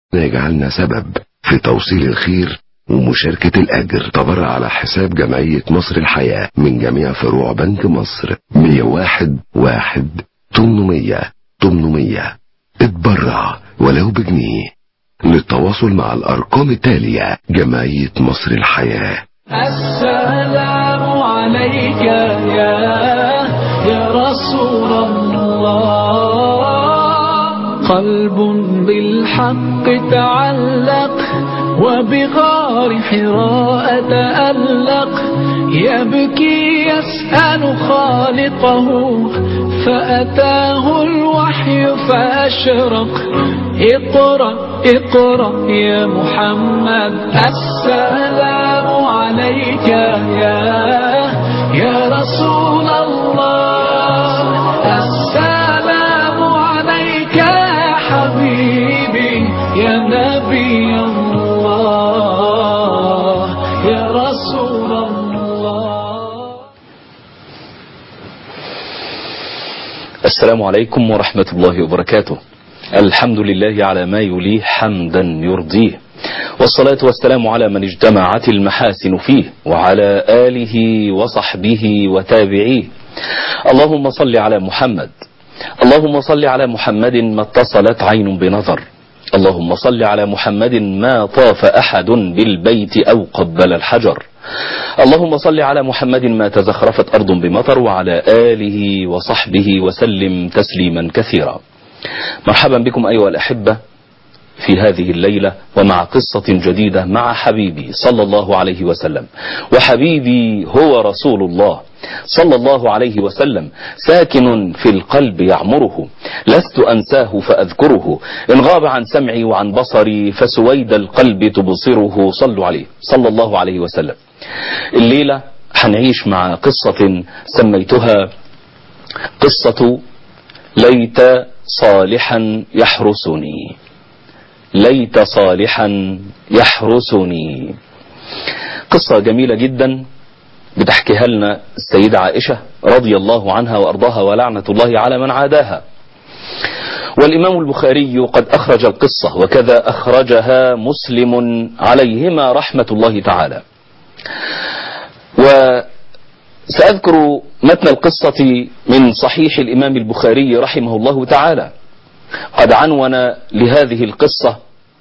يجعلنا سبب في توصيل الخير ومشاركة الأجر تبرع على حساب جمعية مصر الحياة من جميع فروع بنك مصر 101 1 800 800 اتبرع ولو بجنيه للتواصل مع الأرقام التالية جمعية مصر الحياة السلام عليك يا يا رسول الله قلب بالحق تعلق وبغار حراء تألق يبكي يسأل خالقه فأتاه الوحي فأشرق اقرأ اقرأ يا محمد السلام عليك يا يا رسول الله السلام عليك يا حبيبي يا نبي الله يا رسول الله السلام عليكم ورحمة الله وبركاته الحمد لله على ما يليه حمدا يرضيه والصلاة والسلام على من اجتمعت المحاسن فيه وعلى آله وصحبه وتابعيه اللهم صل على محمد اللهم صل على محمد ما اتصلت عين بنظر اللهم صل على محمد ما طاف أحد بالبيت أو قبل الحجر اللهم صل على محمد ما تزخرفت أرض بمطر وعلى آله وصحبه وسلم تسليما كثيرا مرحبا بكم أيها الأحبة في هذه الليلة ومع قصة جديدة مع حبيبي صلى الله عليه وسلم وحبيبي هو رسول الله صلى الله عليه وسلم ساكن في القلب يعمره لست أنساه فأذكره إن غاب عن سمعي وعن بصري فسويد القلب تبصره صلوا عليه صلى الله عليه وسلم الليلة هنعيش مع قصة سميتها قصة ليت صالحا يحرسني ليت صالحا يحرسني قصة جميلة جدا بتحكيها لنا السيدة عائشة رضي الله عنها وأرضاها ولعنة الله على من عاداها والإمام البخاري قد أخرج القصة وكذا أخرجها مسلم عليهما رحمة الله تعالى وسأذكر متن القصة من صحيح الإمام البخاري رحمه الله تعالى قد عنون لهذه القصة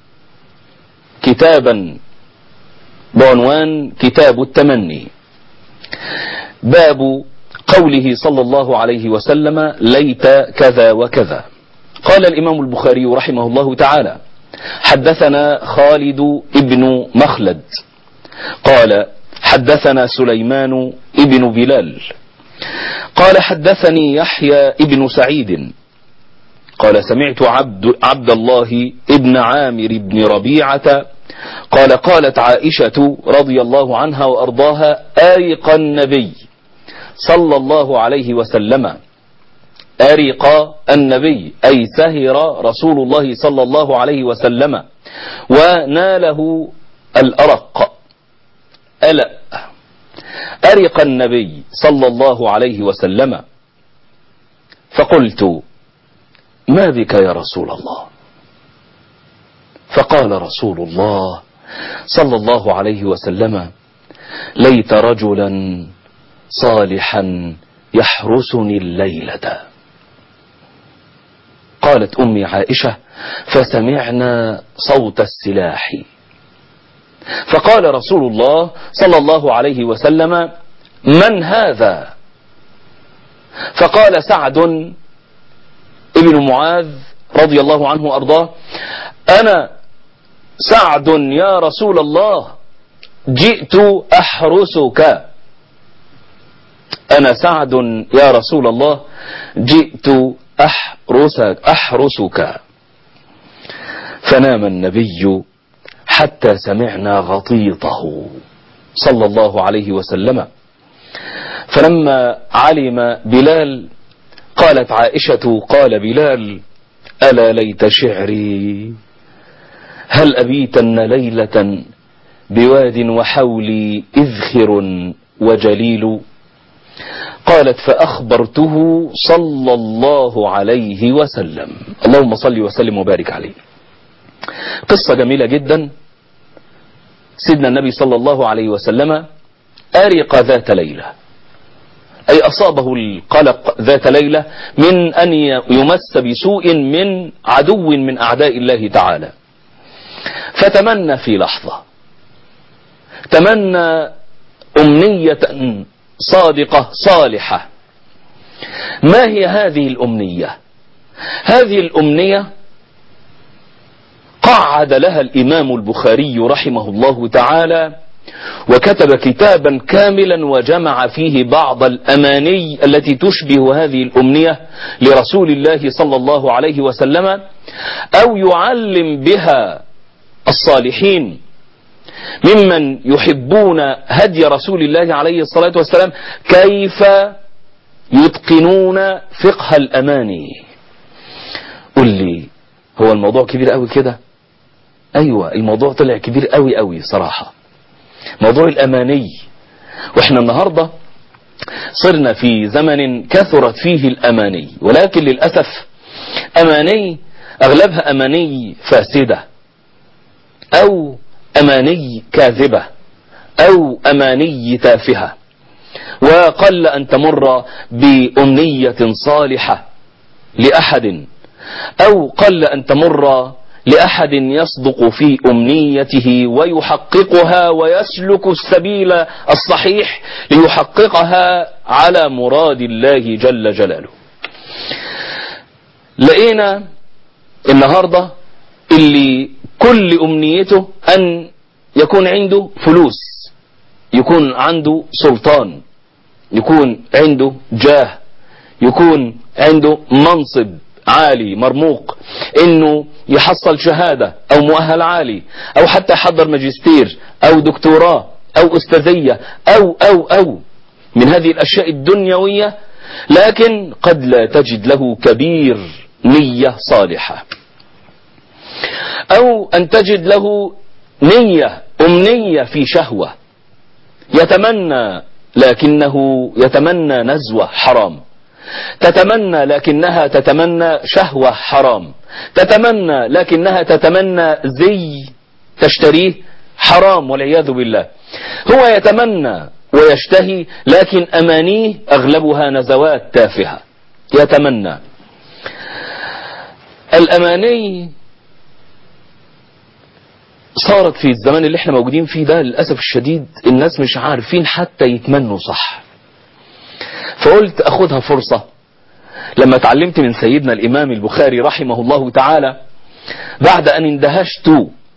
كتابا بعنوان كتاب التمني باب قوله صلى الله عليه وسلم ليت كذا وكذا قال الإمام البخاري رحمه الله تعالى حدثنا خالد ابن مخلد قال حدثنا سليمان ابن بلال قال حدثني يحيى ابن سعيد قال سمعت عبد, عبد الله ابن عامر بن ربيعة قال قالت عائشة رضي الله عنها وأرضاها آرق النبي صلى الله عليه وسلم أرق النبي أي سهر رسول الله صلى الله عليه وسلم وناله الأرق ألأ أرق النبي صلى الله عليه وسلم فقلت ما بك يا رسول الله فقال رسول الله صلى الله عليه وسلم ليت رجلا صالحا يحرسني الليلة قالت أمي عائشة فسمعنا صوت السلاح فقال رسول الله صلى الله عليه وسلم من هذا فقال سعد ابن معاذ رضي الله عنه وأرضاه أنا سعد يا رسول الله جئت أحرسك أنا سعد يا رسول الله جئت أحرسك, أحرسك فنام النبي حتى سمعنا غطيطه صلى الله عليه وسلم فلما علم بلال قالت عائشة قال بلال ألا ليت شعري هل أبيتن ليلة بواد وحولي إذخر وجليل قالت فأخبرته صلى الله عليه وسلم اللهم صل وسلم وبارك عليه قصة جميلة جدا سيدنا النبي صلى الله عليه وسلم أرق ذات ليلة أي أصابه القلق ذات ليلة من أن يمس بسوء من عدو من أعداء الله تعالى فتمنى في لحظة تمنى أمنية صادقة صالحة ما هي هذه الأمنية هذه الأمنية قعد لها الإمام البخاري رحمه الله تعالى وكتب كتابا كاملا وجمع فيه بعض الأماني التي تشبه هذه الأمنية لرسول الله صلى الله عليه وسلم أو يعلم بها الصالحين ممن يحبون هدي رسول الله عليه الصلاة والسلام كيف يتقنون فقه الأماني قل لي هو الموضوع كبير قوي كده ايوه الموضوع طلع كبير قوي قوي صراحة موضوع الاماني واحنا النهاردة صرنا في زمن كثرت فيه الاماني ولكن للأسف اماني اغلبها اماني فاسدة او اماني كاذبة او اماني تافهة وقل ان تمر بامنية صالحة لاحد أو قل أن تمر لأحد يصدق في أمنيته ويحققها ويسلك السبيل الصحيح ليحققها على مراد الله جل جلاله لقينا النهاردة اللي كل أمنيته أن يكون عنده فلوس يكون عنده سلطان يكون عنده جاه يكون عنده منصب عالي مرموق انه يحصل شهادة او مؤهل عالي او حتى يحضر ماجستير او دكتوراه او استاذية او او او من هذه الاشياء الدنيوية لكن قد لا تجد له كبير نية صالحة او ان تجد له نية امنية في شهوة يتمنى لكنه يتمنى نزوة حرام تتمنى لكنها تتمنى شهوة حرام تتمنى لكنها تتمنى زي تشتريه حرام والعياذ بالله هو يتمنى ويشتهي لكن أمانيه أغلبها نزوات تافهة يتمنى الأماني صارت في الزمان اللي احنا موجودين فيه ده للأسف الشديد الناس مش عارفين حتى يتمنوا صح فقلت أخذها فرصة لما تعلمت من سيدنا الإمام البخاري رحمه الله تعالى بعد أن اندهشت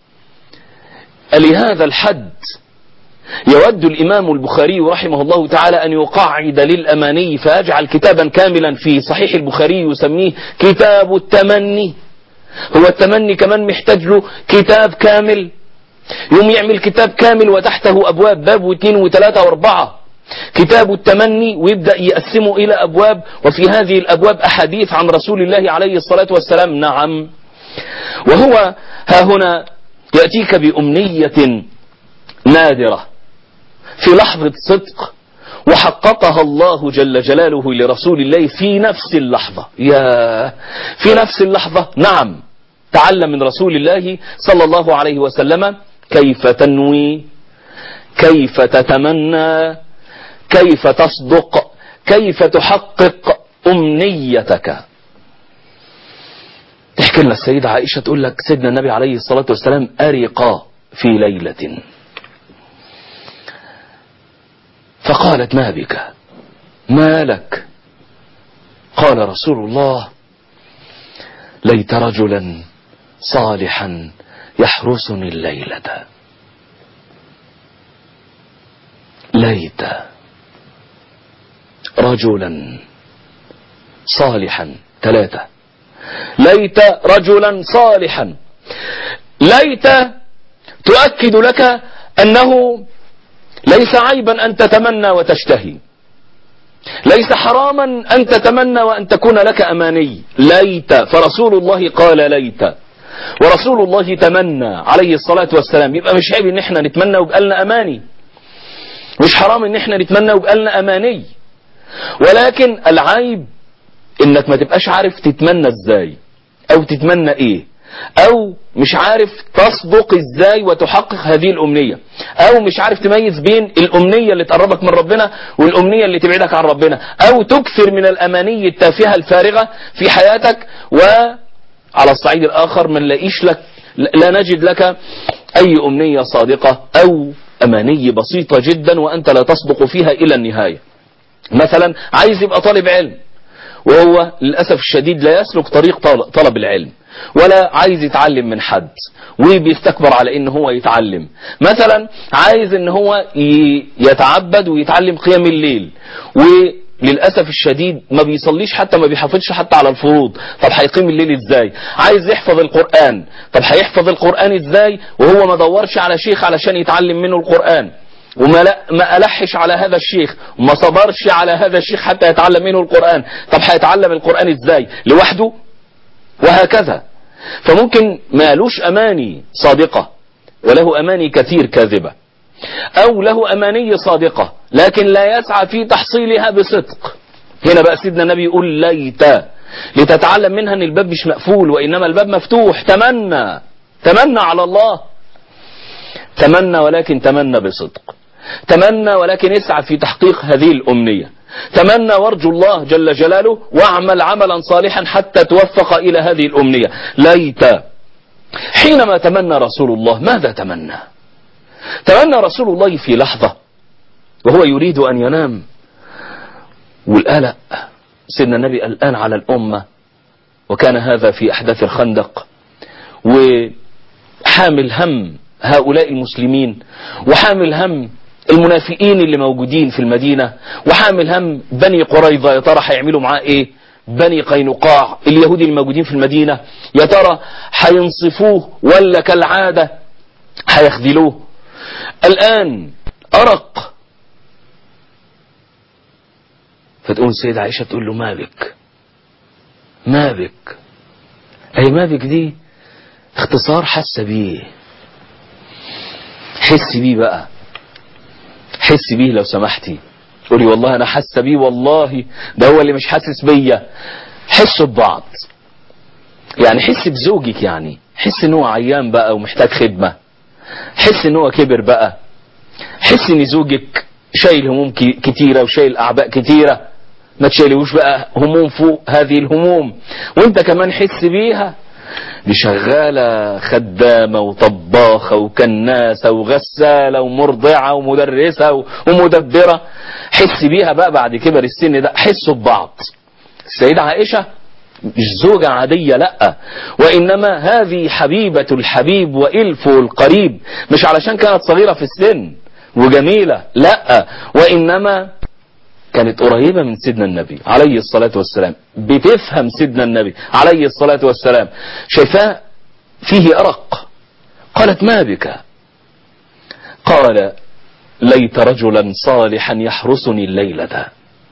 لهذا الحد يود الإمام البخاري رحمه الله تعالى أن يقعد للأماني فيجعل كتابا كاملا في صحيح البخاري يسميه كتاب التمني هو التمني كمان محتاج له كتاب كامل يوم يعمل كتاب كامل وتحته أبواب باب واثنين وثلاثة واربعة كتاب التمني ويبدأ يقسمه إلى أبواب وفي هذه الأبواب أحاديث عن رسول الله عليه الصلاة والسلام نعم وهو ها هنا يأتيك بأمنية نادرة في لحظة صدق وحققها الله جل جلاله لرسول الله في نفس اللحظة يا في نفس اللحظة نعم تعلم من رسول الله صلى الله عليه وسلم كيف تنوي كيف تتمنى كيف تصدق كيف تحقق أمنيتك تحكي لنا السيدة عائشة تقول لك سيدنا النبي عليه الصلاة والسلام أرق في ليلة فقالت ما بك ما لك قال رسول الله ليت رجلا صالحا يحرسني الليلة ليت رجلا صالحا ثلاثة ليت رجلا صالحا ليت تؤكد لك أنه ليس عيبا أن تتمنى وتشتهي ليس حراما أن تتمنى وأن تكون لك أماني ليت فرسول الله قال ليت ورسول الله تمنى عليه الصلاة والسلام يبقى مش عيب ان احنا نتمنى ويبقى لنا أماني مش حرام ان احنا نتمنى ويبقى لنا أماني ولكن العيب انك ما تبقاش عارف تتمنى ازاي او تتمنى ايه او مش عارف تصدق ازاي وتحقق هذه الامنية او مش عارف تميز بين الامنية اللي تقربك من ربنا والامنية اللي تبعدك عن ربنا او تكثر من الاماني التافهة الفارغة في حياتك وعلى الصعيد الاخر ما نلاقيش لك لا نجد لك اي امنية صادقة او اماني بسيطة جدا وانت لا تصدق فيها الى النهاية مثلا عايز يبقى طالب علم وهو للأسف الشديد لا يسلك طريق طلب العلم ولا عايز يتعلم من حد وبيستكبر على ان هو يتعلم مثلا عايز ان هو يتعبد ويتعلم قيام الليل وللأسف الشديد ما بيصليش حتى ما بيحافظش حتى على الفروض طب هيقيم الليل ازاي عايز يحفظ القرآن طب هيحفظ القرآن ازاي وهو ما دورش على شيخ علشان يتعلم منه القرآن وما لا ما ألحش على هذا الشيخ وما صبرش على هذا الشيخ حتى يتعلم منه القرآن طب هيتعلم القرآن ازاي لوحده وهكذا فممكن ما لوش أماني صادقة وله أماني كثير كاذبة أو له أماني صادقة لكن لا يسعى في تحصيلها بصدق هنا بقى سيدنا النبي يقول ليت لتتعلم منها ان الباب مش مقفول وإنما الباب مفتوح تمنى تمنى على الله تمنى ولكن تمنى بصدق تمنى ولكن اسعى في تحقيق هذه الأمنية تمنى وارجو الله جل جلاله واعمل عملا صالحا حتى توفق إلى هذه الأمنية ليت حينما تمنى رسول الله ماذا تمنى تمنى رسول الله في لحظة وهو يريد أن ينام والقلق سيدنا النبي الآن على الأمة وكان هذا في أحداث الخندق وحامل هم هؤلاء المسلمين وحامل هم المنافقين اللي موجودين في المدينة وحامل هم بني قريظة يا ترى هيعملوا معاه ايه بني قينقاع اليهود الموجودين في المدينة يا ترى هينصفوه ولا كالعادة هيخذلوه الآن أرق فتقول السيدة عائشة تقول له ما بك ما بك أي ما بك دي اختصار حس بيه حس بيه بقى حس بيه لو سمحتي قولي والله انا حاسه بيه والله ده هو اللي مش حاسس بيا حسوا ببعض يعني حس بزوجك يعني حس ان هو عيان بقى ومحتاج خدمه حس ان هو كبر بقى حس ان زوجك شايل هموم كتيره وشايل اعباء كتيره ما تشيلوش بقى هموم فوق هذه الهموم وانت كمان حس بيها دي شغالة خدامة وطباخة وكناسة وغسالة ومرضعة ومدرسة ومدبرة حس بيها بقى بعد كبر السن ده حسوا ببعض السيدة عائشة مش زوجة عادية لا وإنما هذه حبيبة الحبيب وإلفه القريب مش علشان كانت صغيرة في السن وجميلة لا وإنما كانت قريبة من سيدنا النبي عليه الصلاة والسلام بتفهم سيدنا النبي عليه الصلاة والسلام شايفاه فيه أرق قالت ما بك قال ليت رجلا صالحا يحرسني الليلة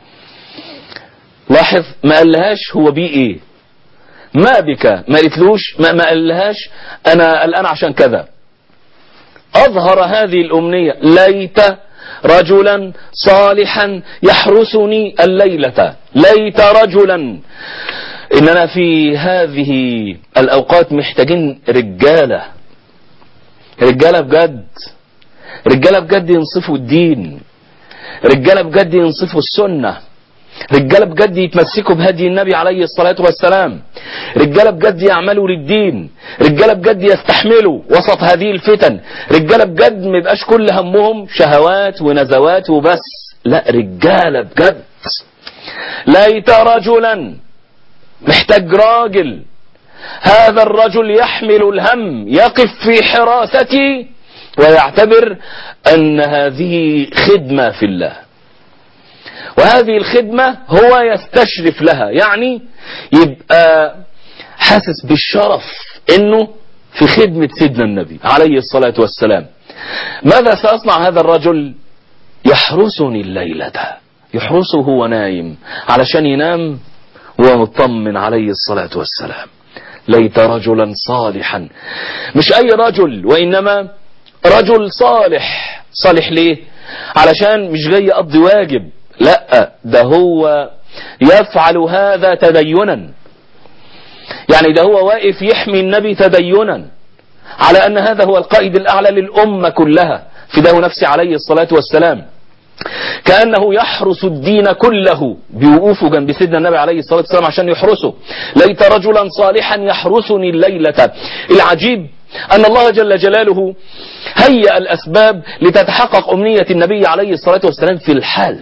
لاحظ ما قالهاش هو بيه ايه ما بك ما قلتلوش ما, ما قالهاش انا الان عشان كذا اظهر هذه الامنية ليت رجلا صالحا يحرسني الليلة ليت رجلا اننا في هذه الاوقات محتاجين رجالة رجالة بجد رجالة بجد ينصفوا الدين رجالة بجد ينصفوا السنة رجالة بجد يتمسكوا بهدي النبي عليه الصلاة والسلام رجالة بجد يعملوا للدين رجالة بجد يستحملوا وسط هذه الفتن رجالة بجد ما يبقاش كل همهم شهوات ونزوات وبس لا رجالة بجد ليت رجلا محتاج راجل هذا الرجل يحمل الهم يقف في حراستي ويعتبر أن هذه خدمة في الله وهذه الخدمة هو يستشرف لها يعني يبقى حاسس بالشرف انه في خدمة سيدنا النبي عليه الصلاة والسلام ماذا سيصنع هذا الرجل يحرسني الليلة يحرسه وهو نايم علشان ينام ومطمن عليه الصلاة والسلام ليت رجلا صالحا مش اي رجل وانما رجل صالح صالح ليه علشان مش جاي يقضي واجب لا ده هو يفعل هذا تدينا يعني ده هو واقف يحمي النبي تدينا على أن هذا هو القائد الأعلى للأمة كلها فداه نفسه عليه الصلاة والسلام كأنه يحرس الدين كله بوقوفه جنب سيدنا النبي عليه الصلاة والسلام عشان يحرسه ليت رجلا صالحا يحرسني الليلة العجيب أن الله جل جلاله هيأ الأسباب لتتحقق أمنية النبي عليه الصلاة والسلام في الحال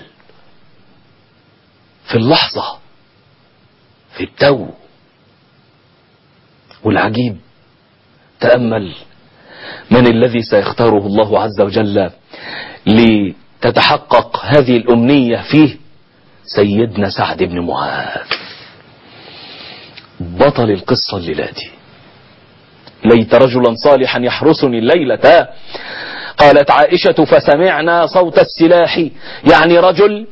في اللحظة في التو والعجيب تأمل من الذي سيختاره الله عز وجل لتتحقق هذه الأمنية فيه سيدنا سعد بن معاذ بطل القصة الليلاتي ليت رجلا صالحا يحرسني الليلة قالت عائشة فسمعنا صوت السلاح يعني رجل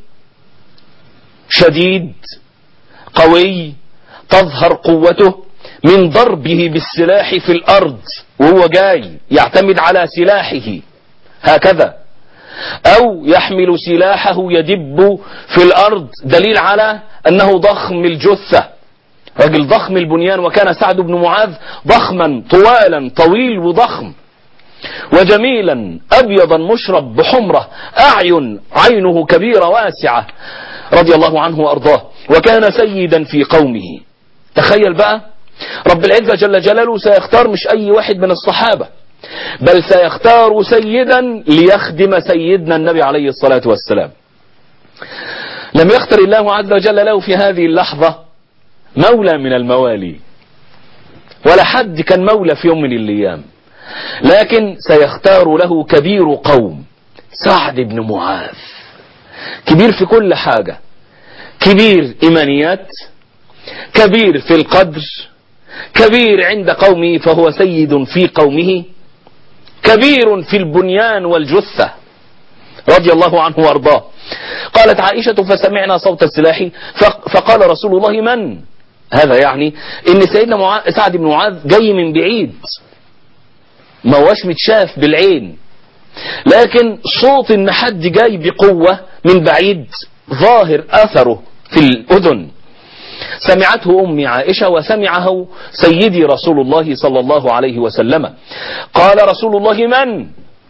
شديد قوي تظهر قوته من ضربه بالسلاح في الأرض وهو جاي يعتمد على سلاحه هكذا أو يحمل سلاحه يدب في الأرض دليل على أنه ضخم الجثة رجل ضخم البنيان وكان سعد بن معاذ ضخما طوالا طويل وضخم وجميلا أبيضا مشرب بحمرة أعين عينه كبيرة واسعة رضي الله عنه وأرضاه وكان سيدا في قومه تخيل بقى رب العزة جل جلاله سيختار مش أي واحد من الصحابة بل سيختار سيدا ليخدم سيدنا النبي عليه الصلاة والسلام لم يختر الله عز وجل له في هذه اللحظة مولى من الموالي ولا حد كان مولى في يوم من الأيام لكن سيختار له كبير قوم سعد بن معاذ كبير في كل حاجة كبير إيمانيات كبير في القدر كبير عند قومه فهو سيد في قومه كبير في البنيان والجثة رضي الله عنه وارضاه قالت عائشة فسمعنا صوت السلاح فقال رسول الله من هذا يعني ان سيدنا معا... سعد بن معاذ جاي من بعيد ما هوش متشاف بالعين لكن صوت ان حد جاي بقوة من بعيد ظاهر اثره في الاذن سمعته أمي عائشة وسمعه سيدي رسول الله صلى الله عليه وسلم قال رسول الله من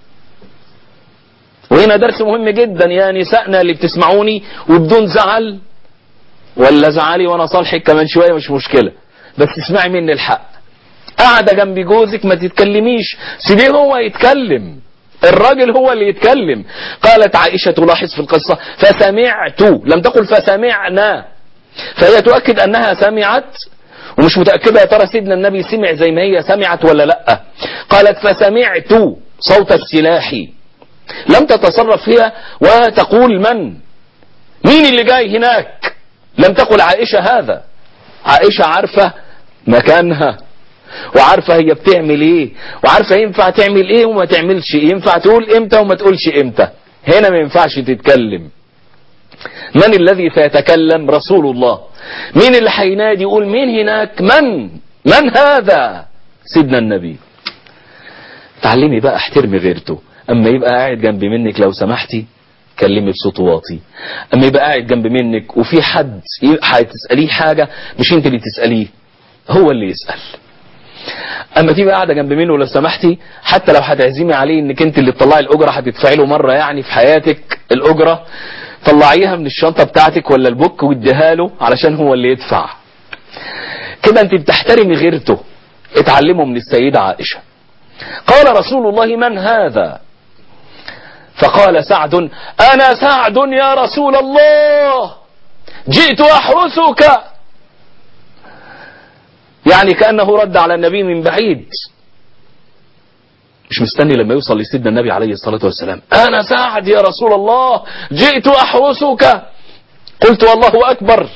وهنا درس مهم جدا يا نسائنا اللي بتسمعوني وبدون زعل ولا زعلي وانا صالحك كمان شوية مش مشكلة بس اسمعي مني الحق قاعدة جنب جوزك ما تتكلميش سيبيه هو يتكلم الراجل هو اللي يتكلم قالت عائشة تلاحظ في القصة فسمعت لم تقل فسمعنا فهي تؤكد أنها سمعت ومش متأكدة يا ترى سيدنا النبي سمع زي ما هي سمعت ولا لا قالت فسمعت صوت السلاح لم تتصرف فيها وتقول من مين اللي جاي هناك لم تقل عائشة هذا عائشة عارفة مكانها وعارفة هي بتعمل ايه وعارفة ينفع تعمل ايه وما تعملش ايه ينفع تقول امتى وما تقولش امتى هنا ما ينفعش تتكلم من الذي سيتكلم رسول الله مين اللي هينادي يقول مين هناك من من هذا سيدنا النبي تعلمي بقى احترمي غيرته اما يبقى قاعد جنب منك لو سمحتي كلمي بصوت واطي اما يبقى قاعد جنب منك وفي حد هتساليه حاجه مش انت اللي تساليه هو اللي يسال اما تبقى قاعده جنب منه لو سمحتي حتى لو هتعزمي عليه انك انت اللي تطلعي الاجره هتدفعي له مره يعني في حياتك الاجره طلعيها من الشنطه بتاعتك ولا البوك واديها له علشان هو اللي يدفع كده انت بتحترمي غيرته اتعلموا من السيده عائشه قال رسول الله من هذا فقال سعد انا سعد يا رسول الله جئت احرسك يعني كأنه رد على النبي من بعيد مش مستني لما يوصل لسيدنا النبي عليه الصلاة والسلام أنا سعد يا رسول الله جئت أحرسك قلت والله أكبر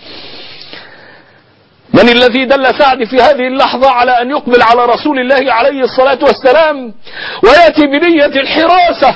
من الذي دل سعد في هذه اللحظة على أن يقبل على رسول الله عليه الصلاة والسلام ويأتي بنية الحراسة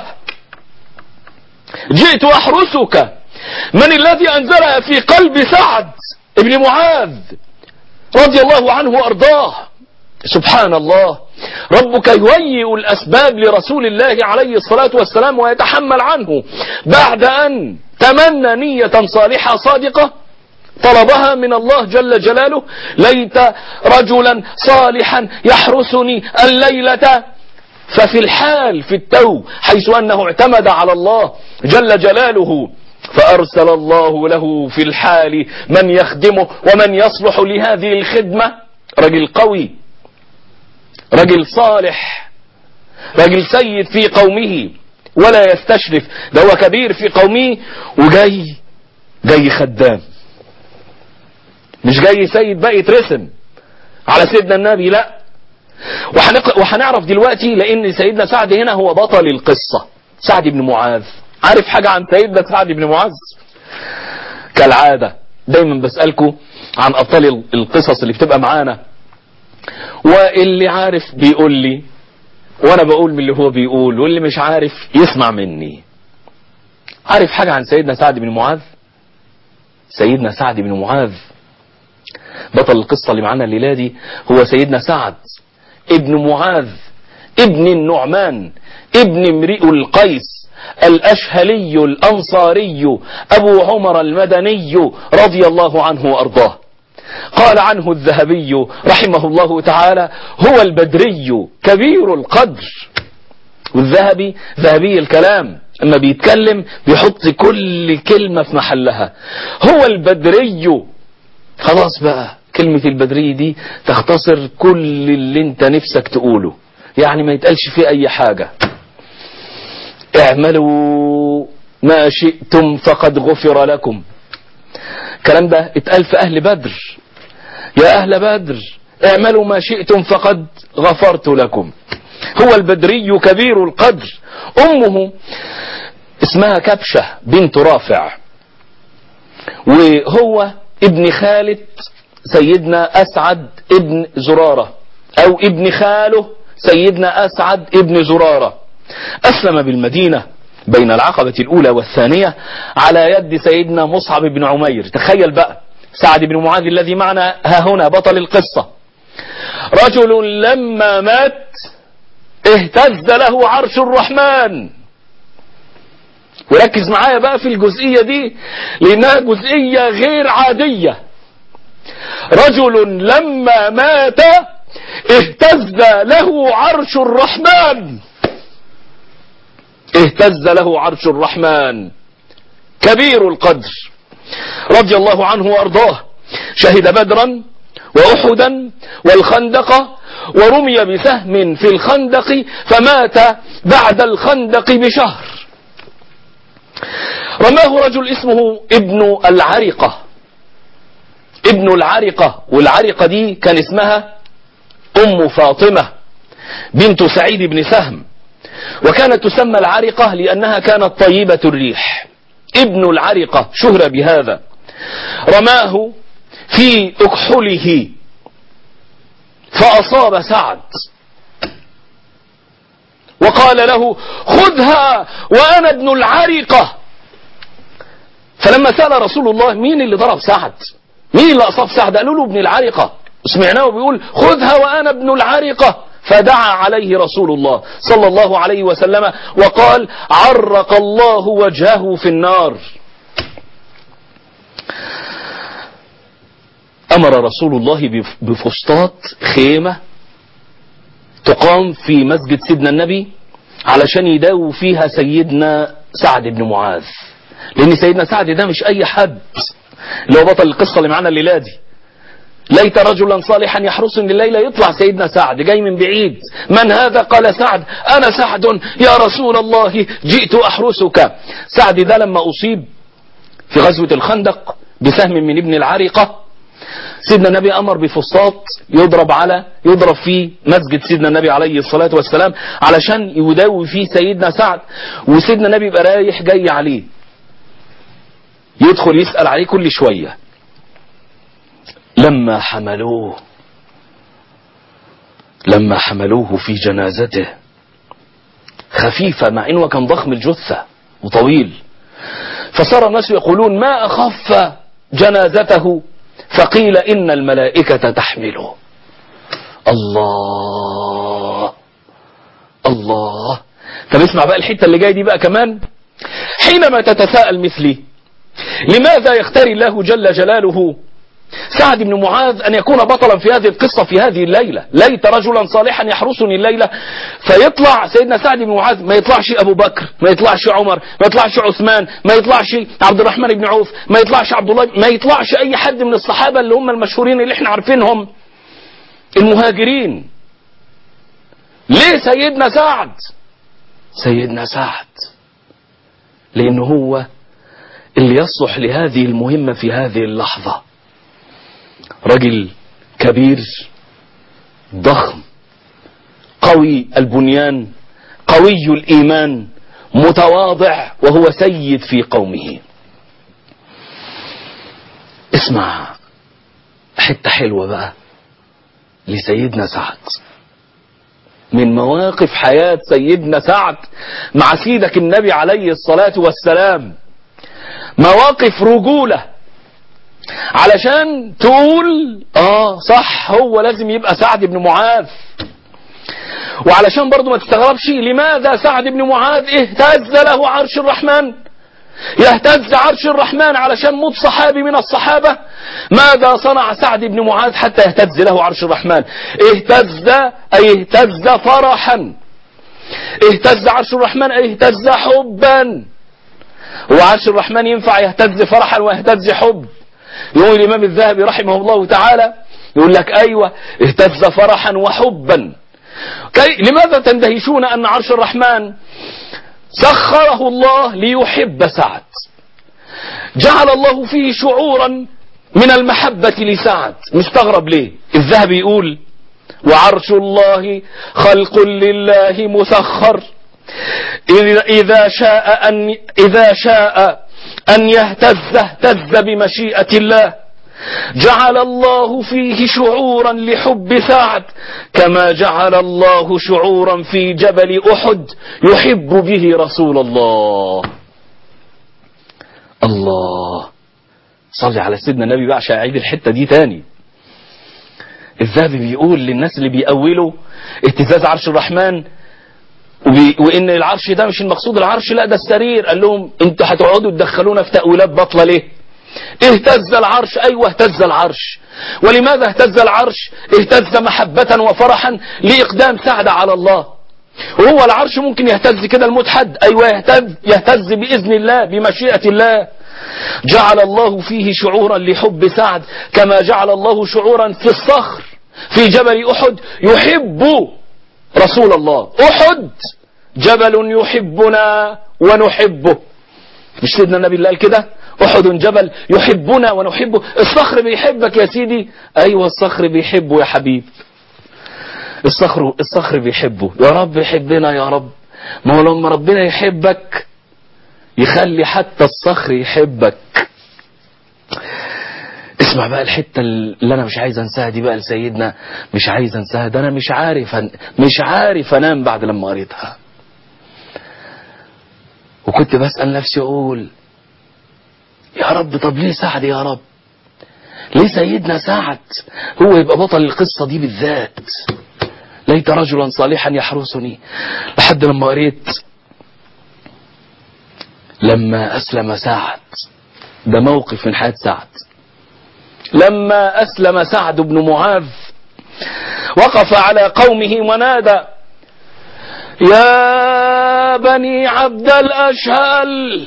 جئت أحرسك من الذي أنزلها في قلب سعد ابن معاذ رضي الله عنه وأرضاه سبحان الله ربك يهيئ الأسباب لرسول الله عليه الصلاة والسلام ويتحمل عنه بعد أن تمنى نية صالحة صادقة طلبها من الله جل جلاله ليت رجلا صالحا يحرسني الليلة ففي الحال في التو حيث أنه اعتمد على الله جل جلاله فأرسل الله له في الحال من يخدمه ومن يصلح لهذه الخدمة رجل قوي رجل صالح رجل سيد في قومه ولا يستشرف ده هو كبير في قومه وجاي جاي خدام مش جاي سيد بقى يترسم على سيدنا النبي لا وحنق... وحنعرف دلوقتي لان سيدنا سعد هنا هو بطل القصة سعد بن معاذ عارف حاجة عن سيدنا سعد بن معاذ كالعادة دايما بسألكم عن ابطال القصص اللي بتبقى معانا واللي عارف بيقول لي وانا بقول من اللي هو بيقول واللي مش عارف يسمع مني عارف حاجة عن سيدنا سعد بن معاذ سيدنا سعد بن معاذ بطل القصة اللي معانا الليلة دي هو سيدنا سعد ابن معاذ ابن النعمان ابن امرئ القيس الأشهلي الأنصاري أبو عمر المدني رضي الله عنه وأرضاه قال عنه الذهبي رحمه الله تعالى هو البدري كبير القدر والذهبي ذهبي الكلام اما بيتكلم بيحط كل كلمة في محلها هو البدري خلاص بقى كلمة البدري دي تختصر كل اللي انت نفسك تقوله يعني ما يتقالش فيه اي حاجة اعملوا ما شئتم فقد غفر لكم الكلام ده اتقال في اهل بدر يا اهل بدر اعملوا ما شئتم فقد غفرت لكم هو البدري كبير القدر امه اسمها كبشة بنت رافع وهو ابن خالد سيدنا اسعد ابن زرارة او ابن خاله سيدنا اسعد ابن زرارة اسلم بالمدينة بين العقبة الاولى والثانية على يد سيدنا مصعب بن عمير تخيل بقى سعد بن معاذ الذي معنا ها هنا بطل القصة رجل لما مات اهتز له عرش الرحمن وركز معايا بقى في الجزئية دي لانها جزئية غير عادية رجل لما مات اهتز له عرش الرحمن اهتز له عرش الرحمن كبير القدر رضي الله عنه وارضاه شهد بدرا واحدا والخندق ورمي بسهم في الخندق فمات بعد الخندق بشهر رماه رجل اسمه ابن العرقة ابن العرقة والعرقة دي كان اسمها ام فاطمة بنت سعيد بن سهم وكانت تسمى العرقة لانها كانت طيبة الريح ابن العرقة شهر بهذا رماه في اكحله فاصاب سعد وقال له خذها وانا ابن العرقة فلما سأل رسول الله مين اللي ضرب سعد مين اللي اصاب سعد قالوا له ابن العرقة سمعناه بيقول خذها وانا ابن العرقة فدعا عليه رسول الله صلى الله عليه وسلم وقال عرق الله وجهه في النار امر رسول الله بفسطاط خيمة تقام في مسجد سيدنا النبي علشان يداوي فيها سيدنا سعد بن معاذ لان سيدنا سعد ده مش اي حد اللي هو بطل القصة اللي معانا الليلة دي ليت رجلا صالحا يحرسني الليلة يطلع سيدنا سعد جاي من بعيد من هذا قال سعد انا سعد يا رسول الله جئت احرسك سعد ده لما اصيب في غزوة الخندق بسهم من ابن العرقة سيدنا النبي امر بفسطاط يضرب على يضرب في مسجد سيدنا النبي عليه الصلاة والسلام علشان يداوي فيه سيدنا سعد وسيدنا النبي يبقى رايح جاي عليه يدخل يسأل عليه كل شوية لما حملوه لما حملوه في جنازته خفيفة مع انه كان ضخم الجثة وطويل فصار الناس يقولون ما اخف جنازته فقيل ان الملائكة تحمله الله الله طب اسمع بقى الحتة اللي جاي دي بقى كمان حينما تتساءل مثلي لماذا يختار الله جل جلاله سعد بن معاذ أن يكون بطلا في هذه القصة في هذه الليلة ليت رجلا صالحا يحرسني الليلة فيطلع سيدنا سعد بن معاذ ما يطلعش أبو بكر ما يطلعش عمر ما يطلعش عثمان ما يطلعش عبد الرحمن بن عوف ما يطلعش عبد الله ما يطلعش أي حد من الصحابة اللي هم المشهورين اللي احنا عارفينهم المهاجرين ليه سيدنا سعد سيدنا سعد لأنه هو اللي يصلح لهذه المهمة في هذه اللحظة رجل كبير ضخم قوي البنيان قوي الإيمان متواضع وهو سيد في قومه اسمع حتة حلوة بقى لسيدنا سعد من مواقف حياة سيدنا سعد مع سيدك النبي عليه الصلاة والسلام مواقف رجولة علشان تقول اه صح هو لازم يبقى سعد بن معاذ وعلشان برضو ما تستغربش لماذا سعد بن معاذ اهتز له عرش الرحمن يهتز عرش الرحمن علشان موت صحابي من الصحابة ماذا صنع سعد بن معاذ حتى يهتز له عرش الرحمن اهتز اي اهتز فرحا اهتز عرش الرحمن اي اهتز حبا وعرش الرحمن ينفع يهتز فرحا ويهتز حب يقول الإمام الذهبي رحمه الله تعالى يقول لك أيوة اهتز فرحا وحبا كي لماذا تندهشون أن عرش الرحمن سخره الله ليحب سعد جعل الله فيه شعورا من المحبة لسعد مستغرب ليه الذهبي يقول وعرش الله خلق لله مسخر إذا شاء أن إذا شاء أن يهتز اهتز بمشيئة الله جعل الله فيه شعورا لحب سعد كما جعل الله شعورا في جبل أحد يحب به رسول الله الله صلي على سيدنا النبي بقى عشان أعيد الحتة دي تاني الذهبي بيقول للناس اللي بيأولوا اهتزاز عرش الرحمن وبي... وان العرش ده مش المقصود العرش لا ده السرير قال لهم انتوا هتقعدوا تدخلونا في تأويلات باطله ليه اهتز العرش ايوه اهتز العرش ولماذا اهتز العرش اهتز محبة وفرحا لاقدام سعد على الله وهو العرش ممكن يهتز كده الموت حد ايوه يهتز يهتز باذن الله بمشيئة الله جعل الله فيه شعورا لحب سعد كما جعل الله شعورا في الصخر في جبل احد يحب رسول الله احد جبل يحبنا ونحبه مش سيدنا النبي اللي قال كده احد جبل يحبنا ونحبه الصخر بيحبك يا سيدي ايوه الصخر بيحبه يا حبيب الصخر الصخر بيحبه يا رب يحبنا يا رب ما هو لما ربنا يحبك يخلي حتى الصخر يحبك اسمع بقى الحتة اللي انا مش عايز انساها دي بقى لسيدنا مش عايز انساها ده انا مش عارف أن... مش عارف انام بعد لما قريتها وكنت بسأل نفسي اقول يا رب طب ليه سعد يا رب ليه سيدنا سعد هو يبقى بطل القصة دي بالذات ليت رجلا صالحا يحرسني لحد لما قريت لما أسلم سعد ده موقف من حياة سعد لما أسلم سعد بن معاذ وقف على قومه ونادى يا بني عبد الأشهل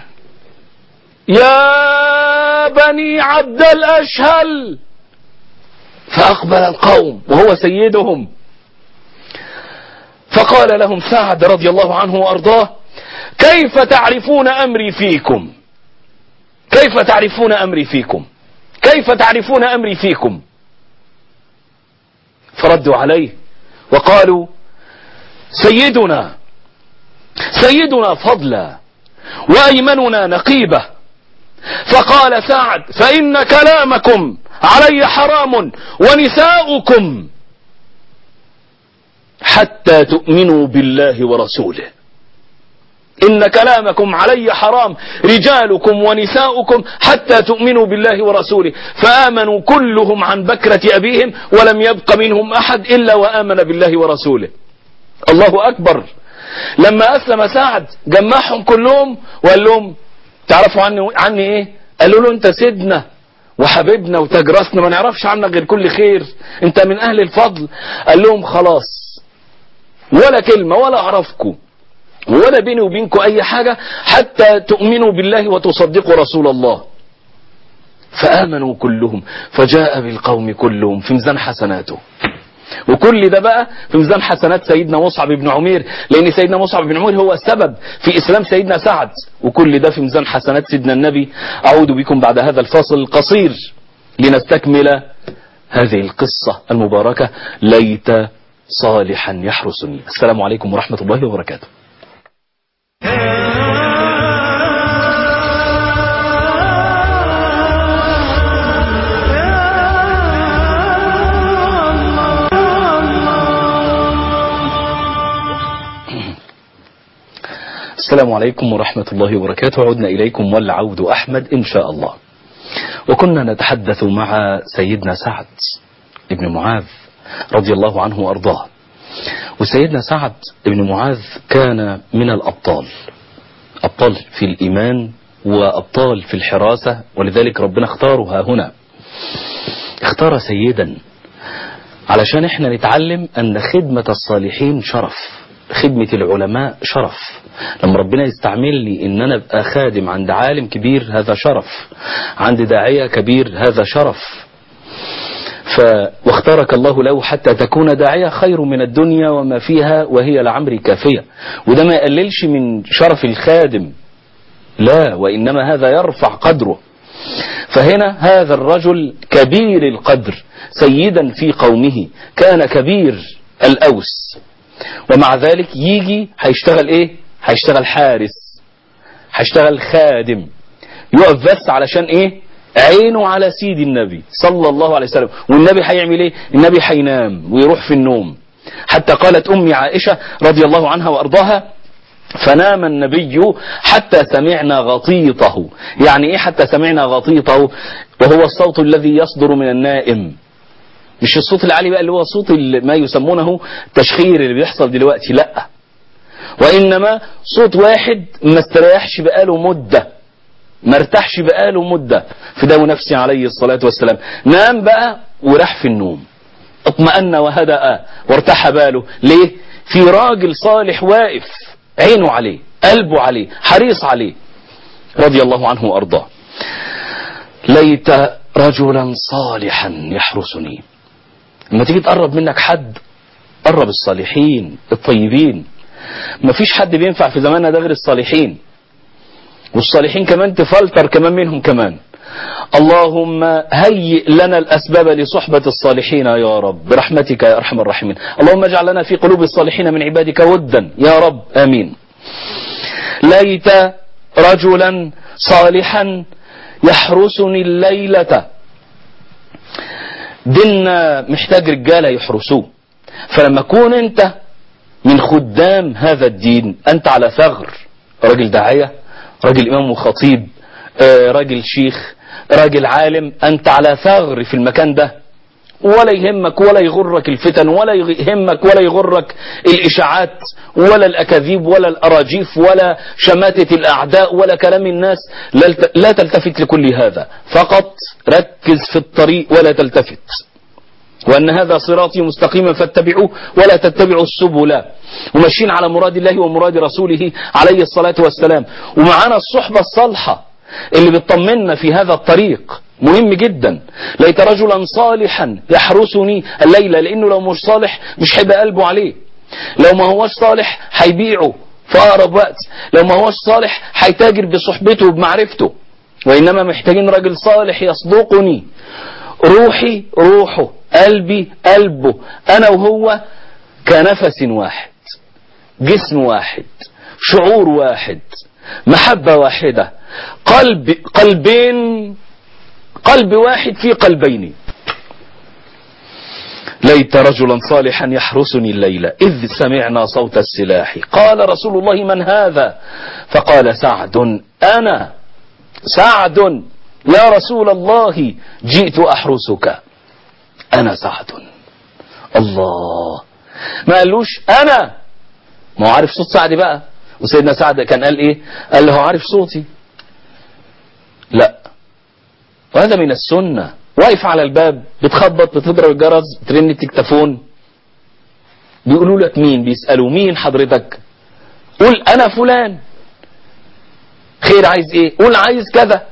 يا بني عبد الأشهل فأقبل القوم وهو سيدهم فقال لهم سعد رضي الله عنه وأرضاه كيف تعرفون أمري فيكم كيف تعرفون أمري فيكم كيف تعرفون أمري فيكم فردوا عليه وقالوا سيدنا سيدنا فضلا وأيمننا نقيبة فقال سعد فإن كلامكم علي حرام ونساؤكم حتى تؤمنوا بالله ورسوله إن كلامكم علي حرام رجالكم ونساؤكم حتى تؤمنوا بالله ورسوله فآمنوا كلهم عن بكرة أبيهم ولم يبق منهم أحد إلا وآمن بالله ورسوله الله أكبر لما أسلم سعد جمعهم كلهم وقال لهم تعرفوا عني, عني إيه قالوا له انت سيدنا وحبيبنا وتجرسنا ما نعرفش عنك غير كل خير انت من اهل الفضل قال لهم خلاص ولا كلمة ولا اعرفكم ولا بيني وبينكم اي حاجة حتى تؤمنوا بالله وتصدقوا رسول الله فآمنوا كلهم فجاء بالقوم كلهم في ميزان حسناته وكل ده بقى في ميزان حسنات سيدنا مصعب بن عمير لان سيدنا مصعب بن عمير هو السبب في اسلام سيدنا سعد وكل ده في ميزان حسنات سيدنا النبي اعود بكم بعد هذا الفاصل القصير لنستكمل هذه القصة المباركة ليت صالحا يحرسني السلام عليكم ورحمة الله وبركاته السلام عليكم ورحمة الله وبركاته عدنا إليكم والعود أحمد إن شاء الله وكنا نتحدث مع سيدنا سعد بن معاذ رضي الله عنه وأرضاه وسيدنا سعد بن معاذ كان من الأبطال أبطال في الإيمان وأبطال في الحراسة ولذلك ربنا اختارها هنا اختار سيدا علشان احنا نتعلم أن خدمة الصالحين شرف خدمة العلماء شرف لما ربنا يستعملني ان انا ابقى خادم عند عالم كبير هذا شرف عند داعية كبير هذا شرف ف... واختارك الله له حتى تكون داعية خير من الدنيا وما فيها وهي لعمري كافية وده ما يقللش من شرف الخادم لا وإنما هذا يرفع قدره فهنا هذا الرجل كبير القدر سيدا في قومه كان كبير الأوس ومع ذلك يجي هيشتغل ايه هيشتغل حارس هيشتغل خادم يقف بس علشان ايه عينه على سيد النبي صلى الله عليه وسلم والنبي هيعمل ايه النبي هينام ويروح في النوم حتى قالت امي عائشة رضي الله عنها وارضاها فنام النبي حتى سمعنا غطيطه يعني ايه حتى سمعنا غطيطه وهو الصوت الذي يصدر من النائم مش الصوت العالي بقى اللي هو صوت ما يسمونه تشخير اللي بيحصل دلوقتي لا وإنما صوت واحد ما استريحش بقاله مدة ما ارتاحش بقاله مدة فداه نفسي عليه الصلاة والسلام نام بقى وراح في النوم اطمأن وهدأ وارتاح باله ليه في راجل صالح واقف عينه عليه قلبه عليه حريص عليه رضي الله عنه وأرضاه ليت رجلا صالحا يحرسني لما تيجي تقرب منك حد قرب الصالحين الطيبين مفيش حد بينفع في زماننا ده غير الصالحين والصالحين كمان تفلتر كمان منهم كمان اللهم هيئ لنا الأسباب لصحبة الصالحين يا رب برحمتك يا أرحم الراحمين اللهم اجعل لنا في قلوب الصالحين من عبادك ودا يا رب آمين ليت رجلا صالحا يحرسني الليلة ديننا محتاج رجالة يحرسوه فلما تكون انت من خدام هذا الدين انت على ثغر راجل داعية راجل امام وخطيب راجل شيخ راجل عالم انت على ثغر في المكان ده ولا يهمك ولا يغرك الفتن ولا يهمك ولا يغرك الإشاعات ولا الأكاذيب ولا الأراجيف ولا شماتة الأعداء ولا كلام الناس لا تلتفت لكل هذا فقط ركز في الطريق ولا تلتفت وأن هذا صراطي مستقيما فاتبعوه ولا تتبعوا السبل وماشيين على مراد الله ومراد رسوله عليه الصلاة والسلام ومعانا الصحبة الصالحة اللي بتطمنا في هذا الطريق مهم جدا ليت رجلا صالحا يحرسني الليلة لانه لو مش صالح مش هيبقى قلبه عليه لو ما هوش صالح هيبيعه في اقرب وقت لو ما هوش صالح هيتاجر بصحبته وبمعرفته وانما محتاجين راجل صالح يصدقني روحي روحه قلبي قلبه انا وهو كنفس واحد جسم واحد شعور واحد محبة واحدة قلب قلبين قلب واحد في قلبين ليت رجلا صالحا يحرسني الليلة إذ سمعنا صوت السلاح قال رسول الله من هذا فقال سعد أنا سعد يا رسول الله جئت أحرسك أنا سعد الله ما قالوش أنا ما هو عارف صوت سعد بقى وسيدنا سعد كان قال إيه قال له عارف صوتي لا وهذا من السنة واقف على الباب بتخبط بتضرب الجرس بترن التكتفون بيقولوا لك مين بيسألوا مين حضرتك قول انا فلان خير عايز ايه قول عايز كذا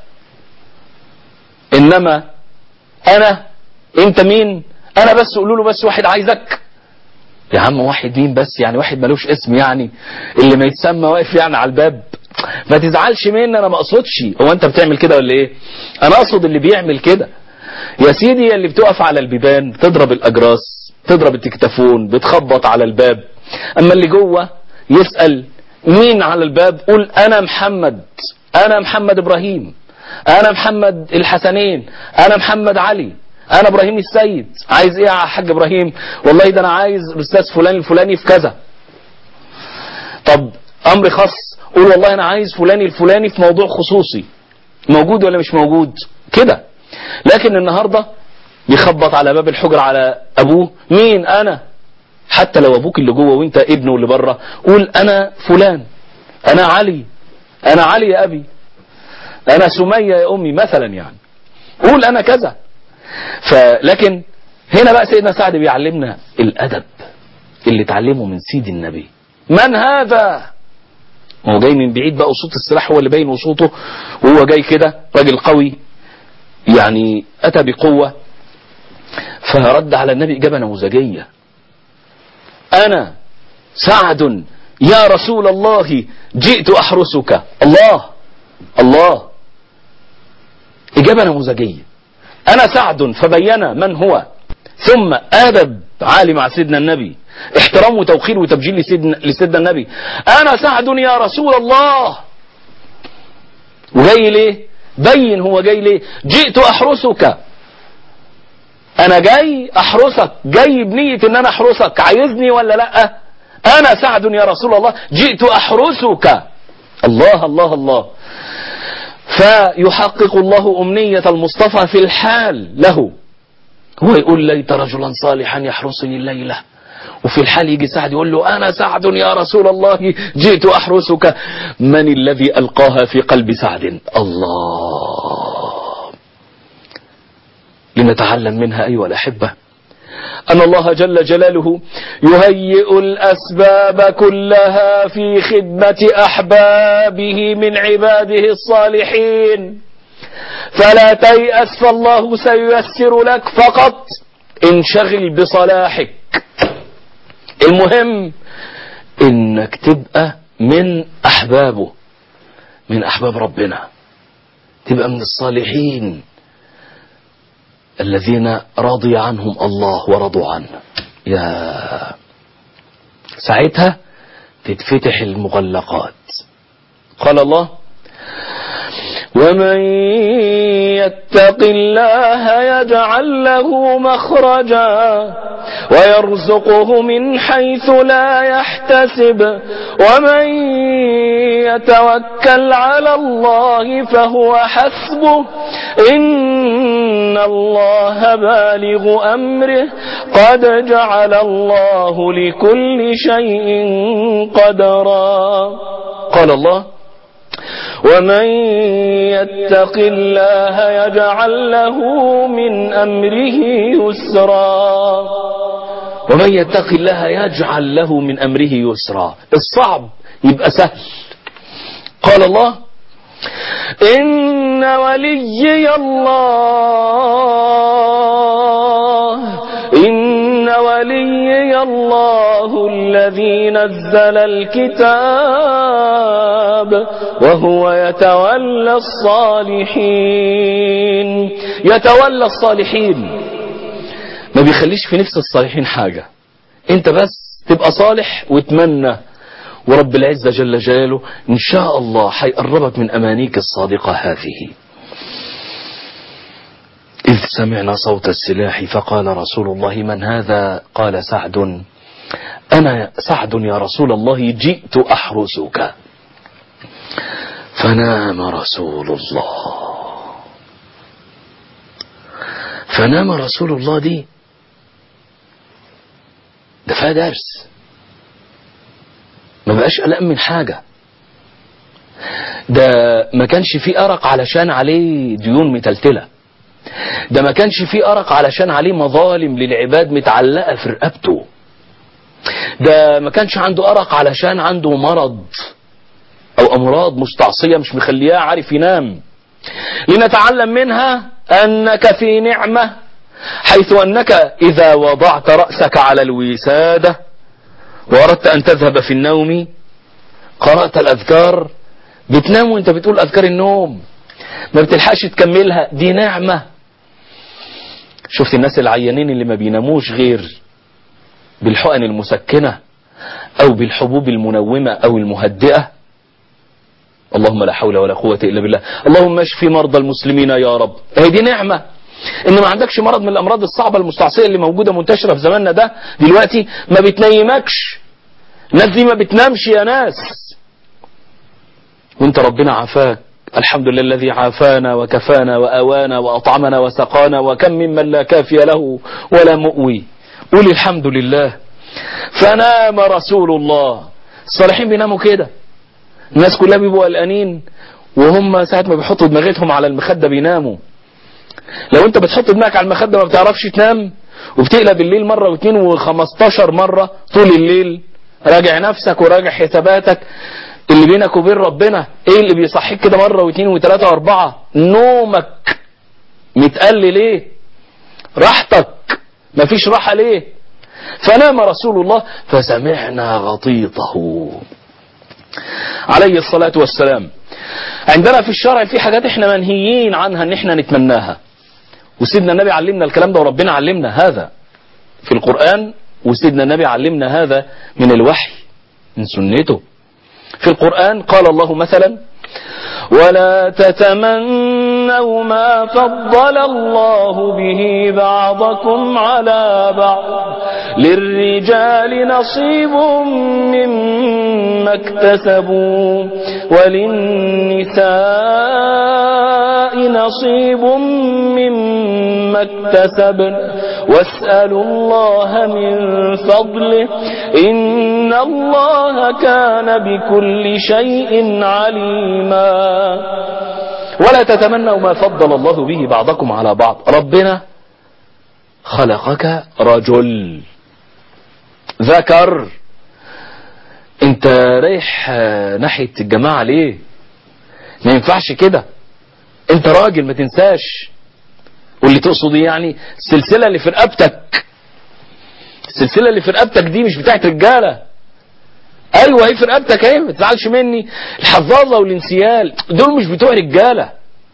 انما انا انت مين انا بس قولوا له بس واحد عايزك يا عم واحد مين بس يعني واحد ملوش اسم يعني اللي ما يتسمى واقف يعني على الباب ما تزعلش مني انا ما اقصدش هو انت بتعمل كده ولا ايه انا اقصد اللي بيعمل كده يا سيدي اللي بتقف على البيبان بتضرب الاجراس تضرب التكتفون بتخبط على الباب اما اللي جوه يسأل مين على الباب قول انا محمد انا محمد ابراهيم انا محمد الحسنين انا محمد علي انا ابراهيم السيد عايز ايه يا حاج ابراهيم والله ده انا عايز الاستاذ فلان الفلاني في كذا طب امر خاص قول والله انا عايز فلان الفلاني في موضوع خصوصي موجود ولا مش موجود كده لكن النهارده يخبط على باب الحجر على ابوه مين انا حتى لو ابوك اللي جوه وانت ابنه اللي بره قول انا فلان انا علي انا علي يا ابي انا سميه يا امي مثلا يعني قول انا كذا فلكن هنا بقى سيدنا سعد بيعلمنا الادب اللي اتعلمه من سيد النبي من هذا هو جاي من بعيد بقى وصوت السلاح هو اللي باين وصوته وهو جاي كده راجل قوي يعني اتى بقوه فرد على النبي اجابه نموذجيه انا سعد يا رسول الله جئت احرسك الله الله اجابه نموذجيه انا سعد فبين من هو ثم ادب عالي مع سيدنا النبي احترام وتوقير وتبجيل لسيدنا, لسيدنا النبي انا سعد يا رسول الله وجاي ليه بين هو جاي ليه جئت احرسك انا جاي احرسك جاي بنية ان انا احرسك عايزني ولا لا انا سعد يا رسول الله جئت احرسك الله الله الله فيحقق الله امنية المصطفى في الحال له هو يقول ليت رجلا صالحا يحرسني الليلة وفي الحال يجي سعد يقول له انا سعد يا رسول الله جئت احرسك من الذي القاها في قلب سعد الله لنتعلم منها ايها الاحبه أن الله جل جلاله يهيئ الأسباب كلها في خدمة أحبابه من عباده الصالحين فلا تيأس فالله سييسر لك فقط انشغل بصلاحك المهم انك تبقى من احبابه من احباب ربنا تبقى من الصالحين الذين رضي عنهم الله ورضوا عنه يا ساعتها تتفتح المغلقات قال الله ومن يتق الله يجعل له مخرجا ويرزقه من حيث لا يحتسب ومن يتوكل على الله فهو حسبه إن الله بالغ أمره قد جعل الله لكل شيء قدرا قال الله ومن يتق الله يجعل له من أمره يسرا ومن يتق الله يجعل له من أمره يسرا الصعب يبقى سهل قال الله إن وليي الله إن وليي الله الذي نزل الكتاب وهو يتولى الصالحين يتولى الصالحين ما بيخليش في نفس الصالحين حاجة انت بس تبقى صالح وتمنى ورب العزة جل جلاله إن شاء الله حيقربك من أمانيك الصادقة هذه إذ سمعنا صوت السلاح فقال رسول الله من هذا قال سعد أنا سعد يا رسول الله جئت أحرسك فنام رسول الله فنام رسول الله دي ده فيها درس ما بقاش قلقان من حاجة ده ما كانش فيه أرق علشان عليه ديون متلتلة ده ما كانش فيه أرق علشان عليه مظالم للعباد متعلقة في رقبته ده ما كانش عنده أرق علشان عنده مرض أو أمراض مستعصية مش مخلياه عارف ينام لنتعلم منها أنك في نعمة حيث أنك إذا وضعت رأسك على الوسادة وأردت أن تذهب في النوم قرأت الأذكار بتنام وانت بتقول أذكار النوم ما بتلحقش تكملها دي نعمة شفت الناس العيانين اللي ما بيناموش غير بالحقن المسكنة أو بالحبوب المنومة أو المهدئة اللهم لا حول ولا قوة إلا بالله اللهم اشفي مرضى المسلمين يا رب هي دي نعمة ان ما عندكش مرض من الامراض الصعبة المستعصية اللي موجودة منتشرة في زماننا ده دلوقتي ما بتنيمكش الناس دي ما بتنامش يا ناس وانت ربنا عافاك الحمد لله الذي عافانا وكفانا وأوانا وأطعمنا وسقانا وكم ممن لا كافي له ولا مؤوي قول الحمد لله فنام رسول الله الصالحين بيناموا كده الناس كلها بيبقوا قلقانين وهم ساعة ما بيحطوا دماغتهم على المخدة بيناموا لو انت بتحط دماغك على المخدة ما بتعرفش تنام وبتقلب الليل مرة واثنين وخمستاشر مرة طول الليل راجع نفسك وراجع حساباتك اللي بينك وبين ربنا ايه اللي بيصحيك كده مرة واثنين وثلاثة واربعة نومك متقل ليه راحتك مفيش راحة ليه فنام رسول الله فسمعنا غطيطه عليه الصلاة والسلام عندنا في الشرع في حاجات احنا منهيين عنها ان احنا نتمناها وسيدنا النبي علمنا الكلام ده وربنا علمنا هذا في القرآن وسيدنا النبي علمنا هذا من الوحي من سنته في القرآن قال الله مثلا ولا تتمنوا ما فضل الله به بعضكم على بعض للرجال نصيب مما اكتسبوا وللنساء نصيب مما اكتسبن واسألوا الله من فضله إن الله كان بكل شيء عليما ولا تتمنوا ما فضل الله به بعضكم على بعض ربنا خلقك رجل ذكر انت رايح ناحية الجماعة ليه ما ينفعش كده انت راجل ما تنساش واللي تقصد ايه يعني السلسلة اللي في رقبتك السلسلة اللي في رقبتك دي مش بتاعت رجالة ايوه هي في رقبتك اهي ما تزعلش مني الحظاظة والانسيال دول مش بتوع رجالة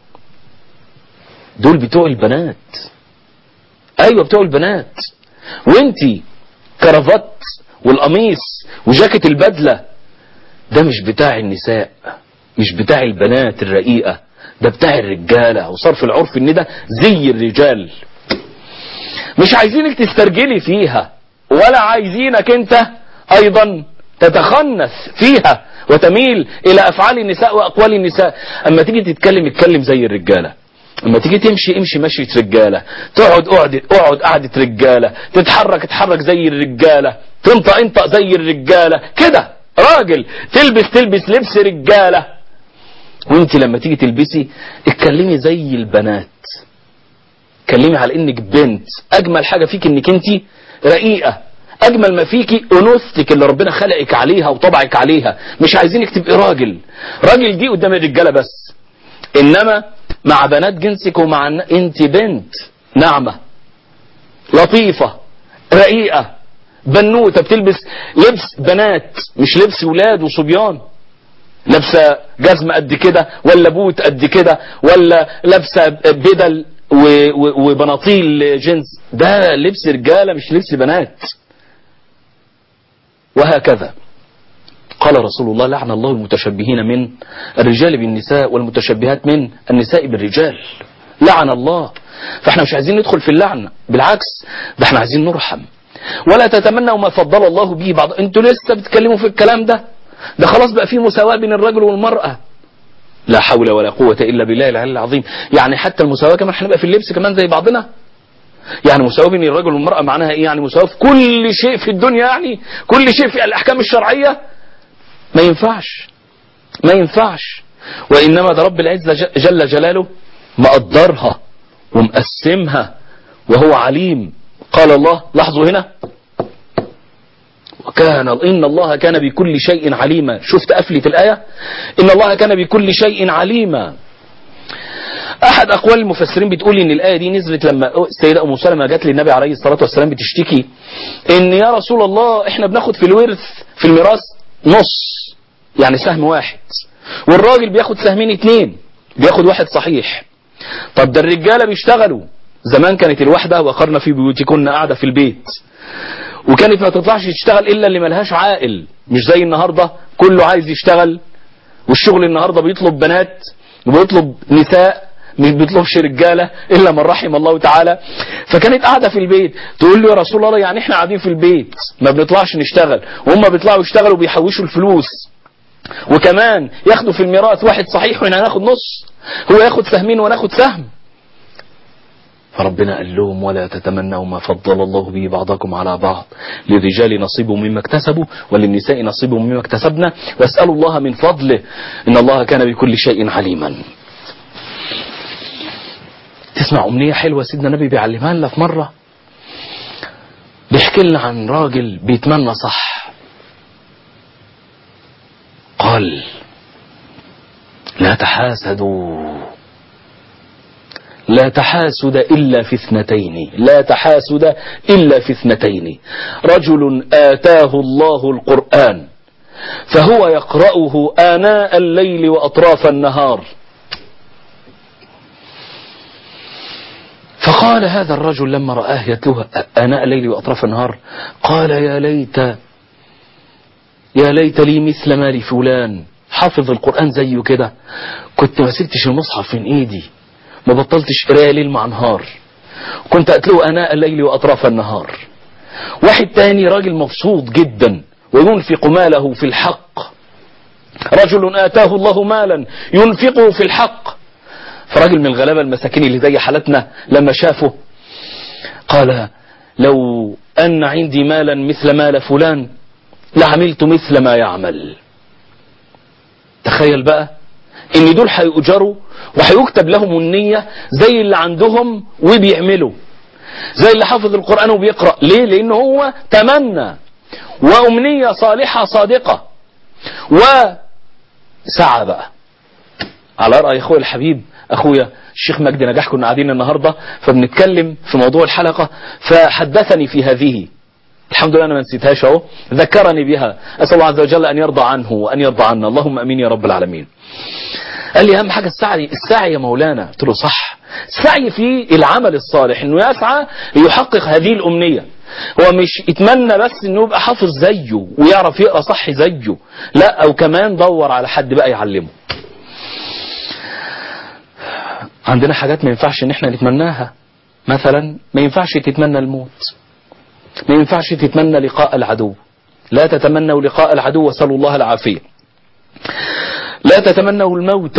دول بتوع البنات ايوه بتوع البنات وانتي كرافات والقميص وجاكيت البدلة ده مش بتاع النساء مش بتاع البنات الرقيقة ده بتاع الرجالة وصرف العرف ان ده زي الرجال مش عايزينك تسترجلي فيها ولا عايزينك انت ايضا تتخنث فيها وتميل الى افعال النساء واقوال النساء اما تيجي تتكلم اتكلم زي الرجالة اما تيجي تمشي امشي مشية رجالة تقعد اقعد اقعد قعدة رجالة تتحرك اتحرك زي الرجالة تنطق انطق زي الرجالة كده راجل تلبس تلبس لبس رجالة وانت لما تيجي تلبسي اتكلمي زي البنات اتكلمي على انك بنت اجمل حاجة فيك انك انت رقيقة اجمل ما فيكي انوثتك اللي ربنا خلقك عليها وطبعك عليها مش عايزينك تبقي راجل راجل دي قدام الرجالة بس انما مع بنات جنسك ومع انت بنت ناعمة لطيفة رقيقة بنوتة بتلبس لبس بنات مش لبس ولاد وصبيان لابسه جزمة قد كده ولا بوت قد كده ولا لابسه بدل وبناطيل جينز ده لبس رجالة مش لبس بنات وهكذا قال رسول الله لعن الله المتشبهين من الرجال بالنساء والمتشبهات من النساء بالرجال لعن الله فاحنا مش عايزين ندخل في اللعنة بالعكس ده احنا عايزين نرحم ولا تتمنوا ما فضل الله به بعض انتوا لسه بتتكلموا في الكلام ده ده خلاص بقى في مساواة بين الرجل والمرأة لا حول ولا قوة إلا بالله العلي العظيم يعني حتى المساواة كمان هنبقى في اللبس كمان زي بعضنا يعني مساواة بين الرجل والمرأة معناها ايه يعني مساواة في كل شيء في الدنيا يعني كل شيء في الأحكام الشرعية ما ينفعش ما ينفعش وإنما ده رب العزة جل جلاله مقدرها ومقسمها وهو عليم قال الله لاحظوا هنا وكان إن الله كان بكل شيء عليما شفت قفلة الآية إن الله كان بكل شيء عليما أحد أقوال المفسرين بتقول إن الآية دي نزلت لما السيدة أم سلمة جت للنبي عليه الصلاة والسلام بتشتكي إن يا رسول الله إحنا بناخد في الورث في الميراث نص يعني سهم واحد والراجل بياخد سهمين اتنين بياخد واحد صحيح طب ده الرجالة بيشتغلوا زمان كانت الواحدة وقرنا في بيوتكن قاعدة في البيت وكانت ما تطلعش تشتغل الا اللي ملهاش عائل مش زي النهاردة كله عايز يشتغل والشغل النهاردة بيطلب بنات وبيطلب نساء مش بيطلبش رجالة الا من رحم الله تعالى فكانت قاعدة في البيت تقول له يا رسول الله يعني احنا قاعدين في البيت ما بنطلعش نشتغل وهم بيطلعوا يشتغلوا وبيحوشوا الفلوس وكمان ياخدوا في الميراث واحد صحيح واحنا هناخد نص هو ياخد سهمين وناخد سهم فربنا قال لهم ولا تتمنوا ما فضل الله به بعضكم على بعض للرجال نصيب مما اكتسبوا وللنساء نصيب مما اكتسبنا واسألوا الله من فضله إن الله كان بكل شيء عليما تسمع أمنية حلوة سيدنا النبي بيعلمها لنا في مرة بيحكي لنا عن راجل بيتمنى صح قال لا تحاسدوا لا تحاسد إلا في اثنتين لا تحاسد إلا في اثنتين رجل آتاه الله القرآن فهو يقرأه آناء الليل وأطراف النهار فقال هذا الرجل لما رآه يتلوها آناء الليل وأطراف النهار قال يا ليت يا ليت لي مثل ما لفلان حافظ القرآن زيه كده كنت ما سبتش المصحف من ايدي ما بطلتش قرايه ليل مع نهار كنت اتلو اناء الليل واطراف النهار واحد تاني راجل مبسوط جدا وينفق ماله في الحق رجل اتاه الله مالا ينفقه في الحق فراجل من الغلابه المساكين اللي زي حالتنا لما شافه قال لو ان عندي مالا مثل مال فلان لعملت مثل ما يعمل تخيل بقى ان دول هيؤجروا وهيكتب لهم النية زي اللي عندهم وبيعملوا زي اللي حافظ القرآن وبيقرأ ليه لان هو تمنى وامنية صالحة صادقة وسعى بقى على رأي اخوي الحبيب اخويا الشيخ مجدي نجاح كنا قاعدين النهاردة فبنتكلم في موضوع الحلقة فحدثني في هذه الحمد لله انا ما نسيتهاش اهو ذكرني بها اسال الله عز وجل ان يرضى عنه وان يرضى عنا اللهم امين يا رب العالمين قال لي اهم حاجه السعي السعي يا مولانا قلت له صح السعي في العمل الصالح انه يسعى ليحقق هذه الامنيه هو مش يتمنى بس انه يبقى حافظ زيه ويعرف يقرا صح زيه لا او كمان دور على حد بقى يعلمه عندنا حاجات ما ينفعش ان احنا نتمناها مثلا ما ينفعش تتمنى الموت ما ينفعش تتمنى لقاء العدو لا تتمنوا لقاء العدو وسألوا الله العافية لا تتمنوا الموت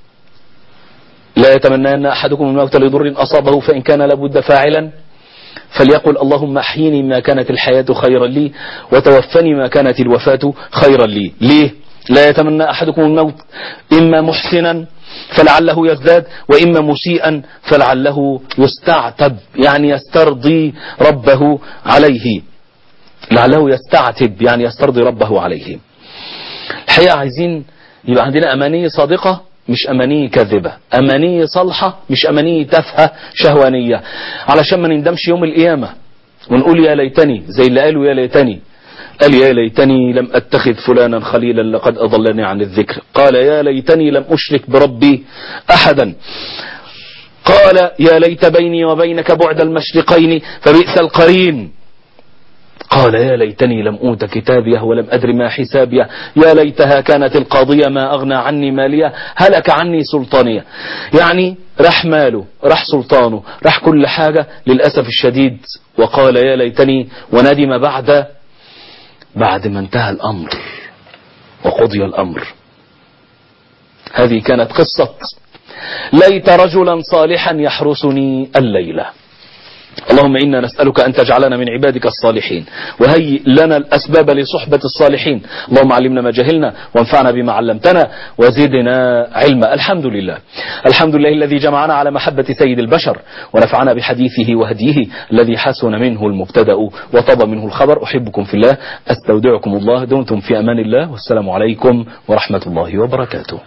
لا يتمنى أحدكم الموت لضر أصابه فإن كان لابد فاعلا فليقل اللهم احيني ما كانت الحياة خيرا لي وتوفني ما كانت الوفاة خيرا لي ليه لا يتمنى أحدكم الموت إما محسنا فلعله يزداد وإما مسيئا فلعله يستعتب يعني يسترضي ربه عليه لعله يستعتب يعني يسترضي ربه عليه الحقيقة عايزين يبقى عندنا أمانية صادقة مش أمانية كاذبة أمانية صالحة مش أمانية تافهة شهوانية علشان ما نندمش يوم القيامة ونقول يا ليتني زي اللي قالوا يا ليتني قال يا ليتني لم أتخذ فلانا خليلا لقد أضلني عن الذكر قال يا ليتني لم أشرك بربي أحدا قال يا ليت بيني وبينك بعد المشرقين فبئس القرين قال يا ليتني لم أوت كتابيه ولم أدر ما حسابيه يا ليتها كانت القاضية ما أغنى عني مالية هلك عني سلطانية يعني راح ماله راح سلطانه راح كل حاجة للأسف الشديد وقال يا ليتني وندم بعد بعد ما انتهى الأمر وقضي الأمر هذه كانت قصة ليت رجلا صالحا يحرسني الليلة اللهم إنا نسألك أن تجعلنا من عبادك الصالحين وهيئ لنا الأسباب لصحبة الصالحين اللهم علمنا ما جهلنا وانفعنا بما علمتنا وزدنا علما الحمد لله الحمد لله الذي جمعنا على محبة سيد البشر ونفعنا بحديثه وهديه الذي حسن منه المبتدأ وطاب منه الخبر أحبكم في الله أستودعكم الله دمتم في أمان الله والسلام عليكم ورحمة الله وبركاته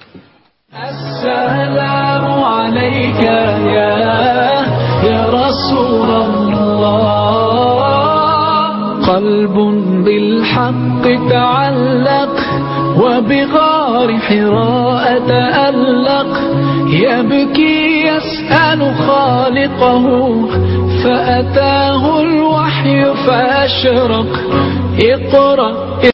السلام عليك يا يا رسول الله قلب بالحق تعلق وبغار حراء تألق يبكي يسأل خالقه فأتاه الوحي فأشرق اقرأ